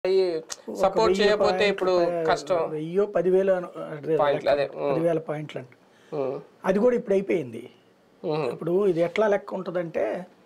Support చేయకపోతే ఇప్పుడు కష్టం వెయ్యో పదివేలు అను- పాయింట్లు అదే ఉమ్, పదివేల పాయింట్లు అంట ఉమ్, అది కూడా ఇప్పుడు అయిపోయింది ఉమ్, ఇప్పుడు ఇది ఎట్లా లెక్క ఉంటుందంటే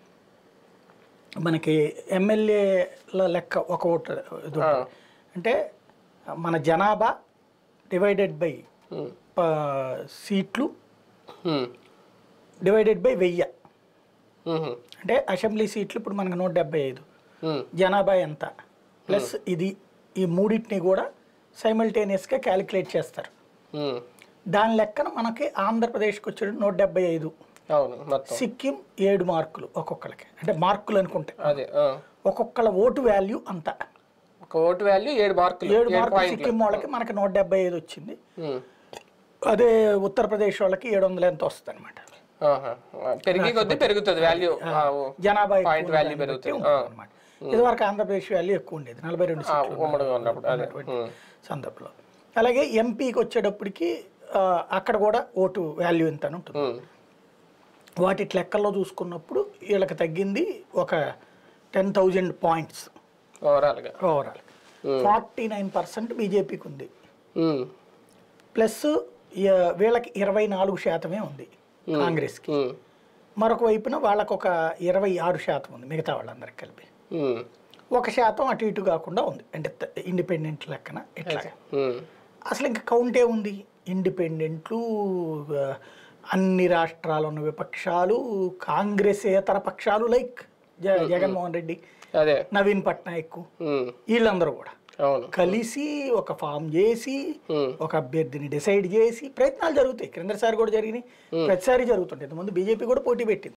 మనకి ఎమ్మెల్యేల లెక్క ఒక ఓటు ఇది ఉంటుంది. అంటే మన జనాభా డివైడెడ్ బై ఉమ్, సీట్లు ఉమ్, డివైడెడ్ బై వెయ్యి ఉమ్, అంటే అసెంబ్లీ సీట్లు ఇప్పుడు మనకు నూట డెబ్బై ఐదు ఉమ్, జనాభా ఎంత ప్లస్ ఇది ఈ మూడింటిని కూడా సైమల్టేనియస్గా క్యాలిక్యులేట్ చేస్తారు ఉమ్. దాని లెక్కన మనకి ఆంధ్రప్రదేశ్కి వచ్చే నూట డెబ్బై ఐదు అవును మొత్తం సిక్కిం ఏడు మార్కులు ఒక్కొక్కరికి అంటే మార్కులు అనుకుంటే అదే ఆ. ఒక్కొక్కళ్ళ ఓటు వాల్యూ అంత ఒక ఓటు వాల్యూ ఏడు మార్కులు ఏడు ఏడు మార్కులు పాయింట్లు సిక్కిం వాళ్ళకి మనకి నూట డెబ్బై ఐదు వచ్చింది ఉమ్, అదే ఉత్తరప్రదేశ్ వాళ్ళకి ఏడు వందల ఎంత వస్తుంది అనమాట ఆహా. పెరిగి కొద్దీ పెరుగుతుంది వాల్యూ జనాభా ఎక్కువ పాయింట్ ఉన్న వాల్యూ దాన్ని బట్టి పెరుగుతుంది ఉంటుంది అన్నమాట ఇదివరకు ఆంధ్రప్రదేశ్ వాల్యూ ఎక్కువ ఉండేది నలభై రెండు ఆ, సీట్లు ఉమ్మడిగా ఉన్నప్పుడు అదే ఉమ్, సందర్భంలో అలాగే ఎంపీకి వచ్చేటప్పటికి ఆ, అక్కడ కూడా ఓటు వాల్యూ ఎంత అని ఉంటుంది ఉమ్, వాటి లెక్కల్లో చూసుకున్నప్పుడు వీళ్ళకి తగ్గింది ఒక టెన్ థౌజండ్ పాయింట్స్ ఓవరాల్గా ఓవరాల్ ఫార్టీ నైన్ పర్సెంట్ బీజేపీకి ఉంది ఉమ్, ప్లస్ ఈ- వీళ్ళకి ఇరవై నాలుగు శాతమే ఉంది కాంగ్రెస్కి ఉమ్, మరొక వైపున వాళ్ళకు ఒక ఇరవై ఆరు శాతం ఉంది మిగతా వాళ్ళందరికి కలిపి ఉమ్, ఒక శాతం అటు ఇటు కాకుండా ఉంది అంటే ఇండిపెండెంట్ లెక్కన ఇట్లా ఉమ్, అసలు ఇంకా కౌంటే ఉంది ఇండిపెండెంట్లు ఆ, అన్ని రాష్ట్రాలు ఉన్న విపక్షాలు కాంగ్రెసేతర పక్షాలు లైక్ జ జగన్మోహన్ రెడ్డి అదే నవీన్ పట్నాయక్ ఉమ్, వీళ్ళందరూ కూడా అవును కలిసి ఒక ఫామ్ చేసి ఉమ్, ఒక అభ్యర్థిని డిసైడ్ చేసి ప్రయత్నాలు జరుగుతాయి క్రిందసారి కూడా జరిగినాయి ప్రతిసారి జరుగుతుంటాయి ముందు బీజేపీ కూడా పోటీ పెట్టింది